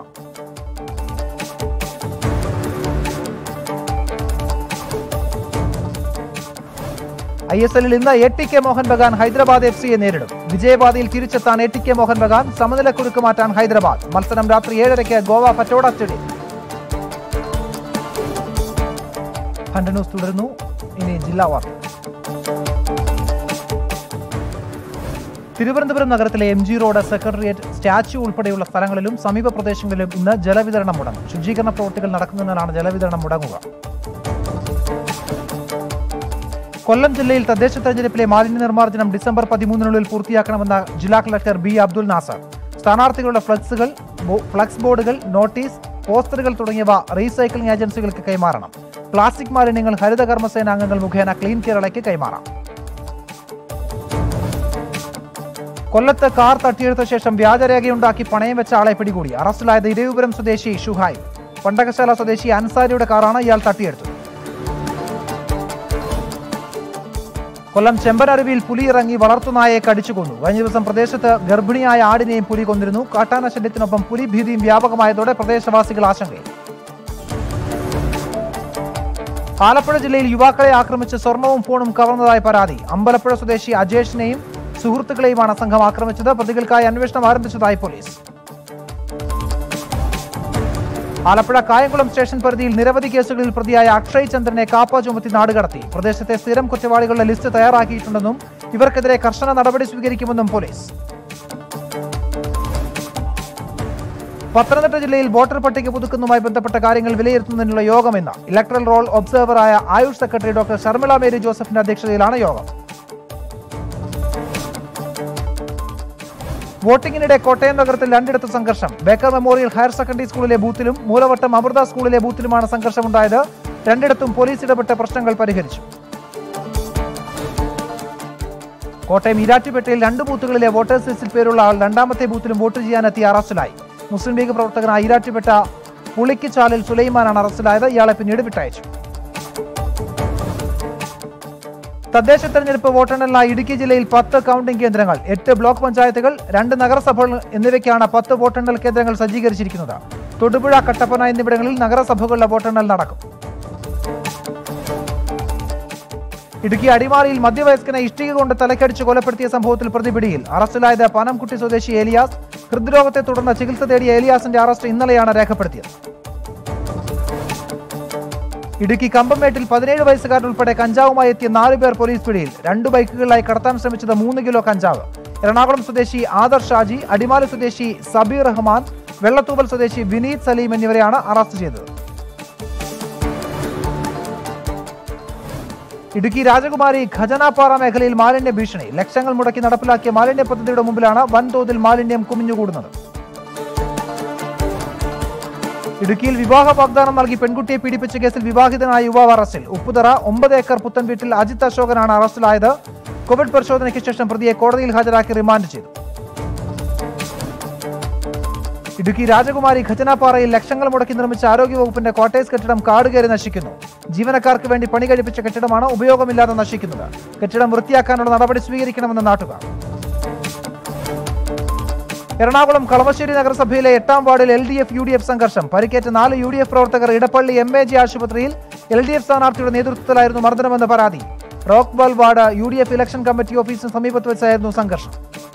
ഐ എസ് എല്ലിൽ ഇന്ന് A T K Mohun Bagan Hyderabad F സിയെ നേരിടും വിജയപാതയിൽ തിരിച്ചെത്താൻ A T K Mohun Bagan സമനിലക്കുരുക്ക് മാറ്റാൻ ഹൈദരാബാദ് മത്സരം രാത്രി ഏഴരയ്ക്ക് ഗോവ പറ്റോട സ്റ്റേഡിയം ഹണ്ട് ന്യൂസ് തുടരുന്നു ഇനി ജില്ലാ വാർത്ത തിരുവനന്തപുരം നഗരത്തിലെ M G road secretariat statue ഉൾപ്പെടെയുള്ള സ്ഥലങ്ങളിലും സമീപ പ്രദേശങ്ങളിലും ഇന്ന് ജലവിതരണം മുടങ്ങും ശുചീകരണ പ്രവൃത്തികൾ നടക്കുന്നതിനാലാണ് ജലവിതരണം മുടങ്ങുക കൊല്ലം ജില്ലയിൽ തദ്ദേശ തെരഞ്ഞെടുപ്പിലെ മാലിന്യ നിർമ്മാർജ്ജനം ഡിസംബർ പതിമൂന്നിനുള്ളിൽ പൂർത്തിയാക്കണമെന്ന ജില്ലാ കളക്ടർ ബി അബ്ദുൽ നാസർ സ്ഥാനാർത്ഥികളുടെ ഫ്ലക്സുകൾ ബോ- ഫ്ലക്സ് ബോർഡുകൾ നോട്ടീസ് പോസ്റ്ററുകൾ തുടങ്ങിയവ റീസൈക്ലിംഗ് ഏജൻസികൾക്ക് കൈമാറണം പ്ലാസ്റ്റിക് മാലിന്യങ്ങൾ ഹരിത കർമ്മസേന അംഗങ്ങൾ മുഖേന ക്ലീൻ കേരളയ്ക്ക് കൈമാറാം കൊല്ലത്ത് കാർ തട്ടിയെടുത്ത ശേഷം വ്യാജരേഖയുണ്ടാക്കി പണയം വെച്ച ആളെ പിടികൂടി അറസ്റ്റിലായത് ഇരവിപുരം സ്വദേശി ഷുഹായ് പണ്ടകശാല സ്വദേശി അൻസാരിയുടെ കാറാണ് ഇയാൾ തട്ടിയെടുത്തത് കൊല്ലം ചെമ്പനരുവിയിൽ പുലി ഇറങ്ങി വളർത്തുനായയെ കടിച്ചു കൊന്നു കഴിഞ്ഞ ദിവസം പ്രദേശത്ത് ഗർഭിണിയായ ആടിനെയും പുലി കൊന്നിരുന്നു കാട്ടാന ശല്യത്തിനൊപ്പം പുലി ഭീതിയും വ്യാപകമായതോടെ പ്രദേശവാസികൾ ആശങ്കയിൽ ആലപ്പുഴ ജില്ലയിൽ യുവാക്കളെ ആക്രമിച്ച് സ്വർണവും ഫോണും കവർന്നതായി പരാതി അമ്പലപ്പുഴ സ്വദേശി അജേഷിനെയും സുഹൃത്തുക്കളെയുമാണ് സംഘം ആക്രമിച്ചത് പ്രതികൾക്കായി അന്വേഷണം ആരംഭിച്ചതായി പോലീസ് ആലപ്പുഴ കായംകുളം സ്റ്റേഷൻ പരിധിയിൽ നിരവധി കേസുകളിൽ പ്രതിയായ അക്ഷയ് ചന്ദ്രനെ കാപ്പ ചുമത്തി നാടുകടത്തി പ്രദേശത്തെ സ്ഥിരം കുറ്റവാളികളുടെ ലിസ്റ്റ് തയ്യാറാക്കിയിട്ടുണ്ടെന്നും ഇവർക്കെതിരെ കർശന നടപടി സ്വീകരിക്കുമെന്നും പോലീസ് പത്തനംതിട്ട ജില്ലയിൽ വോട്ടർ പട്ടിക പുതുക്കുന്നതുമായി ബന്ധപ്പെട്ട കാര്യങ്ങൾ വിലയിരുത്തുന്നതിനുള്ള യോഗം ഇന്ന് ഇലക്ട്രൽ റോൾ ഒബ്സർവറായ AYUSH secretary doctor Sharmila Mary ജോസഫിന്റെ അധ്യക്ഷതയിലാണ് യോഗം വോട്ടിംഗിനിടെ കോട്ടയം നഗരത്തിൽ രണ്ടിടത്ത് സംഘർഷം ബേക്കർ മെമ്മോറിയൽ ഹയർ സെക്കൻഡറി സ്കൂളിലെ ബൂത്തിലും മൂലവട്ടം അമൃത സ്കൂളിലെ ബൂത്തിലുമാണ് സംഘർഷമുണ്ടായത് രണ്ടിടത്തും പോലീസ് ഇടപെട്ട് പ്രശ്നങ്ങൾ പരിഹരിച്ചു കോട്ടയം ഈരാറ്റുപേട്ടയിൽ രണ്ട് ബൂത്തുകളിലെ വോട്ടേഴ്സ് ലിസ്റ്റിൽ പേരുള്ള ആൾ രണ്ടാമത്തെ ബൂത്തിലും വോട്ട് ചെയ്യാനെത്തിയ അറസ്റ്റിലായി മുസ്ലിം ലീഗ് പ്രവർത്തകനായ ഈരാറ്റുപേട്ട പുളിക്കിച്ചാലിൽ സുലൈമാനാണ് അറസ്റ്റിലായത് ഇയാളെ പിന്നീട് വിട്ടയച്ചു തദ്ദേശ തെരഞ്ഞെടുപ്പ് വോട്ടെണ്ണലിനായി ഇടുക്കി ജില്ലയിൽ പത്ത് കൗണ്ടിംഗ് കേന്ദ്രങ്ങൾ എട്ട് ബ്ലോക്ക് പഞ്ചായത്തുകൾ രണ്ട് നഗരസഭകൾ എന്നിവയ്ക്കാണ് പത്ത് വോട്ടെണ്ണൽ കേന്ദ്രങ്ങൾ സജ്ജീകരിച്ചിരിക്കുന്നത് തൊടുപുഴ കട്ടപ്പന എന്നിവിടങ്ങളിൽ നഗരസഭകളുടെ വോട്ടെണ്ണൽ നടക്കും ഇടുക്കി അടിമാലിയിൽ മധ്യവയസ്കനെ ഇഷ്ടിക കൊണ്ട് തലക്കടിച്ച് കൊലപ്പെടുത്തിയ സംഭവത്തിൽ പ്രതി പിടിയിൽ അറസ്റ്റിലായത് പനംകുട്ടി സ്വദേശി ഏലിയാസ് ഹൃദ്രോഗത്തെ തുടർന്ന് ചികിത്സ തേടിയ ഏലിയാസിന്റെ അറസ്റ്റ് ഇന്നലെയാണ് രേഖപ്പെടുത്തിയത് ഇടുക്കി കമ്പംമേട്ടിൽ പതിനേഴ് വയസ്സുകാരൻ ഉൾപ്പെടെ കഞ്ചാവുമായി എത്തിയ നാല് പേർ പോലീസ് പിടിയിൽ രണ്ട് ബൈക്കുകളിലായി കടത്താൻ ശ്രമിച്ചത് മൂന്ന് കിലോ കഞ്ചാവ് എറണാകുളം സ്വദേശി ആദർ ഷാജി അടിമാലി സ്വദേശി സബീർ റഹ്മാൻ വെള്ളത്തൂവൽ സ്വദേശി വിനീത് സലീം എന്നിവരെയാണ് അറസ്റ്റ് ചെയ്തത് ഇടുക്കി രാജകുമാരി ഖജനാപ്പാറ മേഖലയിൽ മാലിന്യ ഭീഷണി ലക്ഷങ്ങൾ മുടക്കി നടപ്പിലാക്കിയ മാലിന്യ പദ്ധതിയുടെ മുമ്പിലാണ് വൻതോതിൽ മാലിന്യം കുമിഞ്ഞുകൂടുന്നത് ഇടുക്കിയിൽ വിവാഹ വാഗ്ദാനം നൽകി പെൺകുട്ടിയെ പീഡിപ്പിച്ച കേസിൽ വിവാഹിതനായ യുവാവ് അറസ്റ്റിൽ ഉപ്പുതറ ഒമ്പത് ഏക്കർ പുത്തൻ വീട്ടിൽ അജിത് അശോകനാണ് അറസ്റ്റിലായത് കോവിഡ് പരിശോധനയ്ക്ക് ശേഷം പ്രതിയെ കോടതിയിൽ ഹാജരാക്കി റിമാൻഡ് ചെയ്തു ഇടുക്കി രാജകുമാരി ഖജനാപ്പാറയിൽ ലക്ഷങ്ങൾ മുടക്കി നിർമ്മിച്ച ആരോഗ്യവകുപ്പിന്റെ ക്വാർട്ടേഴ്സ് കെട്ടിടം കാടുകയറി നശിക്കുന്നു ജീവനക്കാർക്ക് വേണ്ടി പണി കഴിപ്പിച്ച കെട്ടിടമാണ് ഉപയോഗമില്ലാതെ നശിക്കുന്നത് കെട്ടിടം വൃത്തിയാക്കാനുള്ള നടപടി സ്വീകരിക്കണമെന്ന് നാട്ടുകാർ എറണാകുളം കളമശ്ശേരി നഗരസഭയിലെ എട്ടാം വാർഡിൽ L D F U D F സംഘർഷം പരിക്കേറ്റ നാല് യു ഡി എഫ് പ്രവർത്തകർ ഇടപ്പള്ളി എം എ ജി ആശുപത്രിയിൽ എൽ ഡി എഫ് സ്ഥാനാർത്ഥിയുടെ നേതൃത്വത്തിലായിരുന്നു മർദ്ദനമെന്ന് പരാതി റോക്ക്ബാൽ ward U D F election committee ഓഫീസിന് സമീപത്ത് വെച്ചായിരുന്നു സംഘർഷം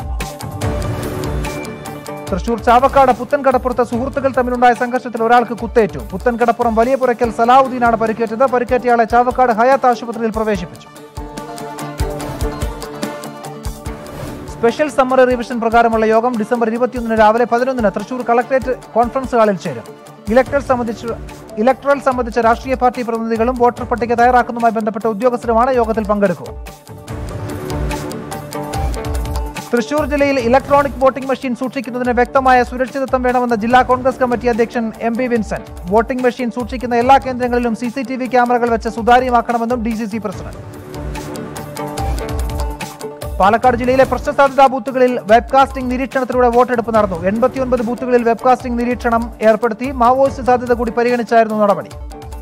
തൃശൂർ ചാവക്കാട് പുത്തൻ കടപ്പുറത്ത് സുഹൃത്തുക്കൾ തമ്മിലുണ്ടായ സംഘർഷത്തിൽ ഒരാൾക്ക് കുത്തേറ്റു പുത്തൻ കടപ്പുറം വലിയ പുരയ്ക്കൽ സലാഹുദ്ദീനാണ് പരിക്കേറ്റത് പരിക്കേറ്റയാളെ ചാവക്കാട് ഹയാത്ത് ആശുപത്രിയിൽ പ്രവേശിപ്പിച്ചു സ്പെഷ്യൽ സമ്മർ റിവിഷൻ പ്രകാരമുള്ള യോഗം ഡിസംബർ ഇരുപത്തിയൊന്നിന് രാവിലെ പതിനൊന്നിന് തൃശൂർ കളക്ടറേറ്റ് കോൺഫറൻസ് ഹാളിൽ ചേരും ഇലക്ടറൽ സംബന്ധിച്ച് ഇലക്ടറൽ സംബന്ധിച്ച രാഷ്ട്രീയ പാർട്ടി പ്രതിനിധികളും വോട്ടർ പട്ടിക തയ്യാറാക്കുന്നതുമായി ബന്ധപ്പെട്ട ഉദ്യോഗസ്ഥരുമാണ് യോഗത്തിൽ പങ്കെടുക്കുക തൃശൂർ ജില്ലയിൽ ഇലക്ട്രോണിക് വോട്ടിംഗ് മെഷീൻ സൂക്ഷിക്കുന്നതിന് വ്യക്തമായ സുരക്ഷിതത്വം വേണമെന്ന് ജില്ലാ കോൺഗ്രസ് കമ്മിറ്റി അധ്യക്ഷൻ M P Vincent voting machine സൂക്ഷിക്കുന്ന എല്ലാ കേന്ദ്രങ്ങളിലും സി സി ടി വി ക്യാമറകൾ വെച്ച് സുതാര്യമാക്കണമെന്നും D C C president Palakkad ജില്ലയിലെ പ്രശ്നസാധ്യതാ ബൂത്തുകളിൽ വെബ്കാസ്റ്റിംഗ് നിരീക്ഷണത്തിലൂടെ വോട്ടെടുപ്പ് നടന്നു എൺപത്തിയൊൻപത് ബൂത്തുകളിൽ വെബ്കാസ്റ്റിംഗ് നിരീക്ഷണം ഏർപ്പെടുത്തി മാവോയിസ്റ്റ് സാധ്യത കൂടി പരിഗണിച്ചായിരുന്നു നടപടി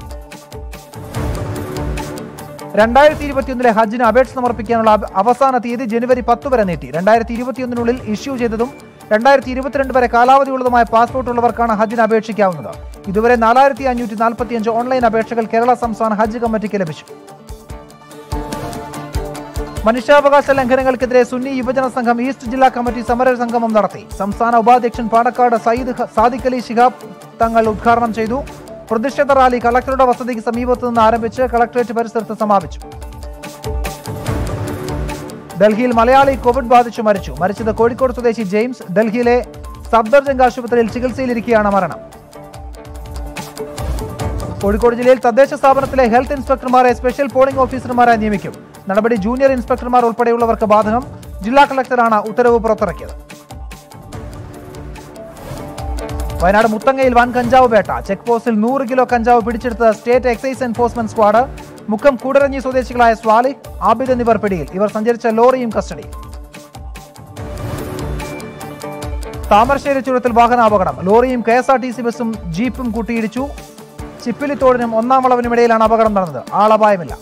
രണ്ടായിരത്തി ഇരുപത്തിയൊന്നിലെ ഹജ്ജിന് അപേക്ഷ സമർപ്പിക്കാനുള്ള അവ- അവസാന തീയതി ജനുവരി പത്ത് വരെ നീട്ടി രണ്ടായിരത്തി ഇരുപത്തിയൊന്നിനുള്ളിൽ ഇഷ്യൂ ചെയ്തതും രണ്ടായിരത്തി ഇരുപത്തിരണ്ട് വരെ കാലാവധിയുള്ളതുമായ പാസ്പോർട്ട് ഉള്ളവർക്കാണ് ഹജ്ജിന് അപേക്ഷിക്കാവുന്നത് ഇതുവരെ നാലായിരത്തി അഞ്ഞൂറ്റി നാൽപ്പത്തിയഞ്ച് ഓൺലൈൻ അപേക്ഷകൾ കേരള സംസ്ഥാന ഹജ്ജ് കമ്മിറ്റിക്ക് ലഭിച്ചു മനുഷ്യാവകാശ ലംഘനങ്ങൾക്കെതിരെ സുന്നി യുവജന സംഘം ഈസ്റ്റ് ജില്ലാ കമ്മിറ്റി സമര സംഗമം നടത്തി സംസ്ഥാന ഉപാധ്യക്ഷൻ പാണക്കാട് സയ്യിദ് ഹ- സാദിഖ് അലി ശിഹാബ് തങ്ങൾ ഉദ്ഘാടനം ചെയ്തു പ്രതിഷേധ റാലി കളക്ടറുടെ വസതിക്ക് സമീപത്തു നിന്ന് ആരംഭിച്ച് കളക്ടറേറ്റ് പരിസരത്ത് സമാപിച്ചു ഡൽഹിയിൽ മലയാളി കോവിഡ് ബാധിച്ചു മരിച്ചു മരിച്ചത് കോഴിക്കോട് സ്വദേശി ജെയിംസ് ഡൽഹിയിലെ സബ്ദർജംഗ് ആശുപത്രിയിൽ ചികിത്സയിലിരിക്കെയാണ് മരണം കോഴിക്കോട് ജില്ലയിൽ തദ്ദേശ സ്ഥാപനത്തിലെ ഹെൽത്ത് ഇൻസ്പെക്ടർമാരെ സ്പെഷ്യൽ പോളിംഗ് ഓഫീസർമാരായി നിയമിക്കും നടപടി ജൂനിയർ ഇൻസ്പെക്ടർമാർ ഉൾപ്പെടെയുള്ളവർക്ക് ബാധകം ജില്ലാ കളക്ടറാണ് ഉത്തരവ് പുറത്തിറക്കിയത് വയനാട് മുത്തങ്ങയിൽ വൻ കഞ്ചാവ് വേട്ട ചെക്ക് പോസ്റ്റിൽ നൂറ് കിലോ കഞ്ചാവ് പിടിച്ചെടുത്ത state excise enforcement squad Mukkam Koodaranji സ്വദേശികളായ സ്വാലിഹ് ആബിദ് എന്നിവർ പിടിയിൽ ഇവർ സഞ്ചരിച്ച ലോറിയും കസ്റ്റഡിയിൽ താമരശ്ശേരി ചുരത്തിൽ വാഹനാപകടം ലോറിയും K S R T C ബസും ജീപ്പും കൂട്ടിയിടിച്ചു ചിപ്പിലിത്തോടിനും ഒന്നാം വളവിനുമിടയിലാണ് അപകടം നടന്നത് ആളപായമില്ല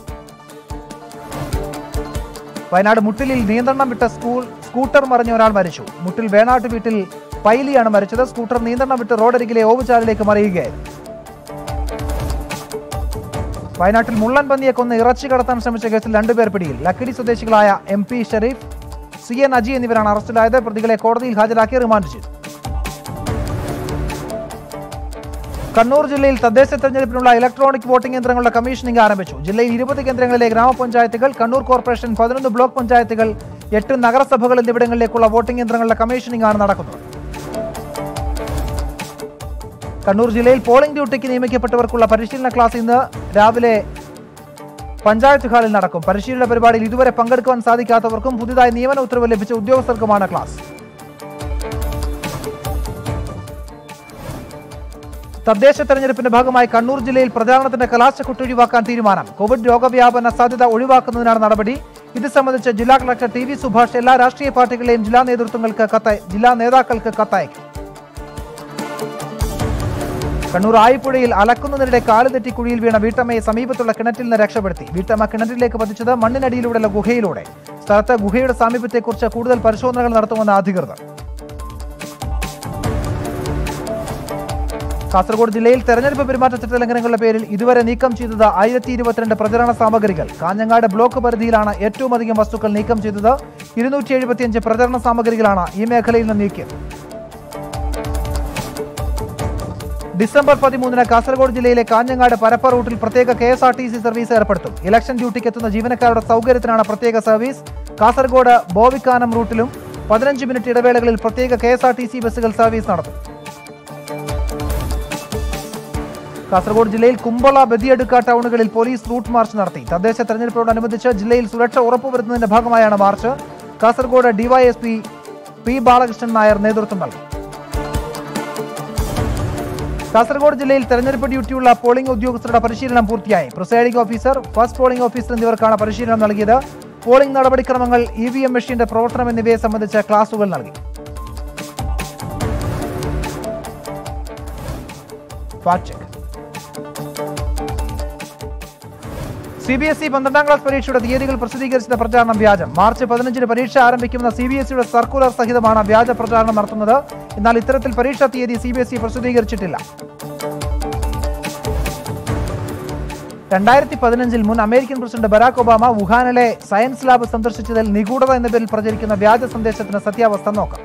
വയനാട് മുട്ടിലിൽ നിയന്ത്രണം വിട്ട സ്കൂൾ സ്കൂട്ടർ മറിഞ്ഞ ഒരാൾ മരിച്ചു മുട്ടിൽ വേണാട്ട് വീട്ടിൽ പൈലിയാണ് മരിച്ചത് സ്കൂട്ടർ നിയന്ത്രണം വിട്ട് റോഡരികിലെ ഓവുചാലിലേക്ക് മറിയുകയായിരുന്നു വയനാട്ടിൽ മുള്ളൻ പന്നിയെ കൊന്ന് ഇറച്ചി കടത്താൻ ശ്രമിച്ച കേസിൽ രണ്ടുപേർ പിടിയിൽ ലക്കിടി സ്വദേശികളായ M P Shareef C N Aji എന്നിവരാണ് അറസ്റ്റിലായത് പ്രതികളെ കോടതിയിൽ ഹാജരാക്കി റിമാൻഡ് ചെയ്തു കണ്ണൂർ ജില്ലയിൽ തദ്ദേശ തെരഞ്ഞെടുപ്പിനുള്ള ഇലക്ട്രോണിക് വോട്ടിംഗ് യന്ത്രങ്ങളുടെ കമ്മീഷനിംഗ് ആരംഭിച്ചു ജില്ലയിൽ ഇരുപത് കേന്ദ്രങ്ങളിലെ ഗ്രാമപഞ്ചായത്തുകൾ കണ്ണൂർ കോർപ്പറേഷൻ പതിനൊന്ന് ബ്ലോക്ക് പഞ്ചായത്തുകൾ എട്ട് നഗരസഭകൾ എന്നിവിടങ്ങളിലേക്കുള്ള വോട്ടിംഗ് യന്ത്രങ്ങളുടെ കമ്മീഷനിംഗ് ആണ് നടക്കുന്നത് കണ്ണൂർ ജില്ലയിൽ പോളിംഗ് ഡ്യൂട്ടിക്ക് നിയമിക്കപ്പെട്ടവർക്കുള്ള പരിശീലന ക്ലാസ് ഇന്ന് രാവിലെ പഞ്ചായത്ത് ഹാളിൽ നടക്കും പരിശീലന പരിപാടിയിൽ ഇതുവരെ പങ്കെടുക്കുവാൻ സാധിക്കാത്തവർക്കും പുതിയതായി നിയമന ഉത്തരവ് ലഭിച്ച ഉദ്യോഗസ്ഥർക്കുമാണ് ക്ലാസ് തദ്ദേശ തെരഞ്ഞെടുപ്പിന്റെ ഭാഗമായി കണ്ണൂർ ജില്ലയിൽ പ്രചാരണത്തിന്റെ കലാശക്കൊട്ട് ഒഴിവാക്കാൻ തീരുമാനം കോവിഡ് രോഗവ്യാപന സാധ്യത ഒഴിവാക്കുന്നതിനാണ് നടപടി ഇത് സംബന്ധിച്ച് ജില്ലാ കളക്ടർ ടി വി സുഭാഷ് എല്ലാ രാഷ്ട്രീയ പാർട്ടികളെയും ജില്ലാ നേതൃത്വങ്ങൾക്ക് കത്ത് ജില്ലാ നേതാക്കൾക്ക് കത്തയക്കും കണ്ണൂർ ആയിപ്പുഴയിൽ അലക്കുന്നതിനിടെ കാല് തെറ്റി കുഴിയിൽ വീണ വീട്ടമ്മയെ സമീപത്തുള്ള കിണറ്റിൽ നിന്ന് രക്ഷപ്പെടുത്തി വീട്ടമ്മ കിണറ്റിലേക്ക് പതിച്ചത് മണ്ണിനടിയിലൂടെയുള്ള ഗുഹയിലൂടെ സ്ഥലത്ത് ഗുഹയുടെ സാമീപ്യത്തെക്കുറിച്ച് കൂടുതൽ പരിശോധനകൾ നടത്തുമെന്ന് അധികൃതർ കാസർഗോഡ് ജില്ലയിൽ തെരഞ്ഞെടുപ്പ് പെരുമാറ്റച്ചട്ട ലംഘനങ്ങളുടെ പേരിൽ ഇതുവരെ നീക്കം ചെയ്തത് ആയിരത്തി ഇരുപത്തിരണ്ട് പ്രചരണ സാമഗ്രികൾ കാഞ്ഞങ്ങാട് ബ്ലോക്ക് പരിധിയിലാണ് ഏറ്റവും അധികം വസ്തുക്കൾ നീക്കം ചെയ്തത് ഇരുന്നൂറ്റി എഴുപത്തിയഞ്ച് പ്രചരണ സാമഗ്രികളാണ് ഈ മേഖലയിൽ നിന്ന് നീക്കിയത് ഡിസംബർ പതിമൂന്നിന് കാസർഗോഡ് ജില്ലയിലെ കാഞ്ഞങ്ങാട് പരപ്പ റൂട്ടിൽ പ്രത്യേക K S R T C service ഏർപ്പെടുത്തും ഇലക്ഷൻ ഡ്യൂട്ടിക്ക് എത്തുന്ന ജീവനക്കാരുടെ സൗകര്യത്തിനാണ് പ്രത്യേക സർവീസ് കാസർഗോഡ് ബോവിക്കാനം റൂട്ടിലും പതിനഞ്ച് മിനിറ്റ് ഇടവേളകളിൽ പ്രത്യേക K S R T C ബസ്സുകൾ സർവീസ് നടത്തും കാസർഗോഡ് ജില്ലയിൽ കുമ്പള ബദിയടുക്ക ടൗണുകളിൽ പോലീസ് റൂട്ട് മാർച്ച് നടത്തി തദ്ദേശ തെരഞ്ഞെടുപ്പിനോടനുബന്ധിച്ച് ജില്ലയിൽ സുരക്ഷ ഉറപ്പുവരുത്തുന്നതിന്റെ ഭാഗമായാണ് march Kasaragod DYSP P Balakrishnan Nair നേതൃത്വം നൽകി കാസർഗോഡ് ജില്ലയിൽ തെരഞ്ഞെടുപ്പ് ഡ്യൂട്ടിയുള്ള പോളിംഗ് ഉദ്യോഗസ്ഥരുടെ പരിശീലനം പൂർത്തിയായി presiding officer first polling officer എന്നിവർക്കാണ് പരിശീലനം നൽകിയത് പോളിംഗ് നടപടിക്രമങ്ങൾ ഇ വി എം മെഷീന്റെ പ്രവർത്തനം എന്നിവയെ സംബന്ധിച്ച് ക്ലാസുകൾ നൽകി fact check C B S E പന്ത്രണ്ടാം ക്ലാസ് പരീക്ഷയുടെ തീയതികൾ പ്രസിദ്ധീകരിച്ച പ്രചാരണം വ്യാജം മാർച്ച് പതിനഞ്ചിന് പരീക്ഷ ആരംഭിക്കുന്ന സി ബി എസ് ഇയുടെ സർക്കുലർ സഹിതമാണ് വ്യാജ പ്രചാരണം നടത്തുന്നത് എന്നാൽ ഇത്തരത്തിൽ പരീക്ഷാ തീയതി സി ബി എസ് ഇ പ്രസിദ്ധീകരിച്ചിട്ടില്ല രണ്ടായിരത്തി പതിനഞ്ചിൽ മുൻ അമേരിക്കൻ പ്രസിഡന്റ് ബരാക് ഒബാമ വുഹാനിലെ സയൻസ് ലാബ് സന്ദർശിച്ചതിൽ നിഗൂഢത എന്ന പേരിൽ പ്രചരിക്കുന്ന വ്യാജ സന്ദേശത്തിന് സത്യാവസ്ഥ നോക്കാം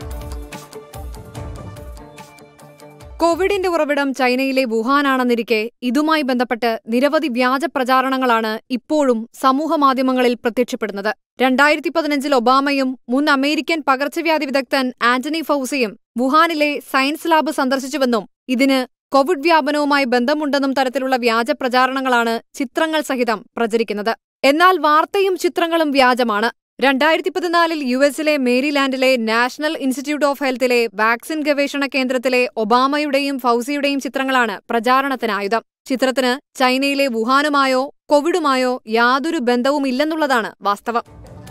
കോവിഡിന്റെ ഉറവിടം ചൈനയിലെ വുഹാനാണെന്നിരിക്കെ ഇതുമായി ബന്ധപ്പെട്ട് നിരവധി വ്യാജ പ്രചാരണങ്ങളാണ് ഇപ്പോഴും സമൂഹമാധ്യമങ്ങളിൽ പ്രത്യക്ഷപ്പെടുന്നത് രണ്ടായിരത്തി പതിനഞ്ചിൽ ഒബാമയും മുൻ അമേരിക്കൻ പകർച്ചവ്യാധി വിദഗ്ധൻ ആന്റണി ഫൗസിയും വുഹാനിലെ സയൻസ് ലാബ് സന്ദർശിച്ചുവെന്നും ഇതിന് കോവിഡ് വ്യാപനവുമായി ബന്ധമുണ്ടെന്നും തരത്തിലുള്ള വ്യാജ പ്രചാരണങ്ങളാണ് ചിത്രങ്ങൾ സഹിതം പ്രചരിക്കുന്നത് എന്നാൽ വാർത്തയും ചിത്രങ്ങളും വ്യാജമാണ് രണ്ടായിരത്തി പതിനാലിൽ യു എസിലെ മേരിലാൻഡിലെ നാഷണൽ ഇൻസ്റ്റിറ്റ്യൂട്ട് ഓഫ് ഹെൽത്തിലെ വാക്സിൻ ഗവേഷണ കേന്ദ്രത്തിലെ ഒബാമയുടെയും ഫൗസിയുടെയും ചിത്രങ്ങളാണ് പ്രചാരണത്തിനായുധം ചിത്രത്തിന് ചൈനയിലെ വുഹാനുമായോ കോവിഡുമായോ യാതൊരു ബന്ധവുമില്ലെന്നുള്ളതാണ് വാസ്തവം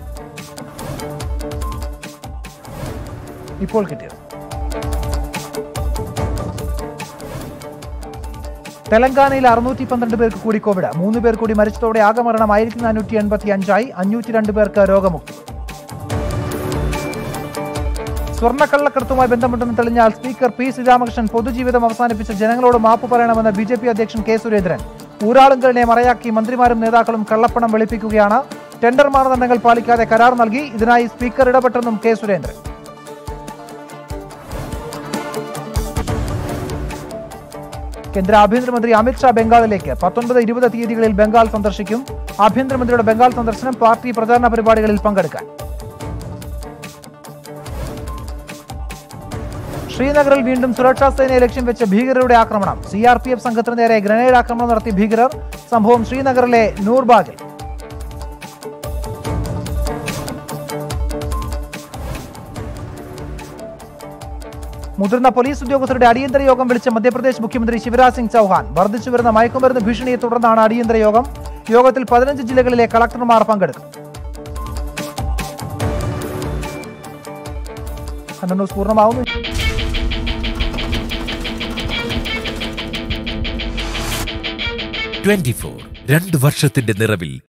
ഇപ്പോൾ കിട്ടിയത് തെലങ്കാനയിൽ അറുന്നൂറ്റി പന്ത്രണ്ട് പേർക്ക് കൂടി കോവിഡ് മൂന്ന് പേർ കൂടി മരിച്ചതോടെ ആകെ മരണം ആയിരത്തി നാനൂറ്റി എൺപത്തി അഞ്ചായി അഞ്ഞൂറ്റി രണ്ട് പേർക്ക് രോഗമുക്തി സ്വർണ്ണക്കള്ളക്കടത്തുമായി ബന്ധമുണ്ടെന്ന് തെളിഞ്ഞാൽ സ്പീക്കർ പി ശ്രീരാമകൃഷ്ണൻ പൊതുജീവിതം അവസാനിപ്പിച്ച ജനങ്ങളോട് മാപ്പ് പറയണമെന്ന് ബി ജെ പി അധ്യക്ഷൻ കെ സുരേന്ദ്രൻ ഊരാളുങ്കലിനെ മറയാക്കി മന്ത്രിമാരും നേതാക്കളും കള്ളപ്പണം വെളുപ്പിക്കുകയാണ് ടെൻഡർ മാനദണ്ഡങ്ങൾ പാലിക്കാതെ കരാർ നൽകി ഇതിനായി സ്പീക്കർ ഇടപെട്ടെന്നും കെ സുരേന്ദ്രൻ കേന്ദ്ര ആഭ്യന്തരമന്ത്രി അമിത്ഷാ ബംഗാളിലേക്ക് പത്തൊൻപത് ഇരുപത് തീയതികളിൽ ബംഗാൾ സന്ദർശിക്കും ആഭ്യന്തരമന്ത്രിയുടെ ബംഗാൾ സന്ദർശനം പാർട്ടി പ്രചാരണ പരിപാടികളിൽ പങ്കെടുക്കാൻ ശ്രീനഗറിൽ വീണ്ടും സുരക്ഷാ സേനയെ ലക്ഷ്യം വെച്ച് ഭീകരരുടെ ആക്രമണം സി ആർ പി എഫ് സംഘത്തിന് നേരെ ഗ്രനേഡ് ആക്രമണം നടത്തി ഭീകരർ സംഭവം ശ്രീനഗറിലെ നൂർബാഗിൽ മുതിർന്ന പോലീസ് ഉദ്യോഗസ്ഥരുടെ അടിയന്തര യോഗം വിളിച്ച മധ്യപ്രദേശ് മുഖ്യമന്ത്രി ശിവരാജ് സിംഗ് ചൌഹാൻ വർദ്ധിച്ചുവരുന്ന മയക്കുമരുന്ന് ഭീഷണിയെ തുടർന്നാണ് അടിയന്തര യോഗം യോഗത്തിൽ പതിനഞ്ച് ജില്ലകളിലെ കളക്ടർമാർ പങ്കെടുക്കും കണ്ണൂർ ന്യൂസ് പൂർണ്ണമാവുന്നു ട്വന്റി ഫോർ രണ്ട് വർഷത്തിന്റെ നിറവിൽ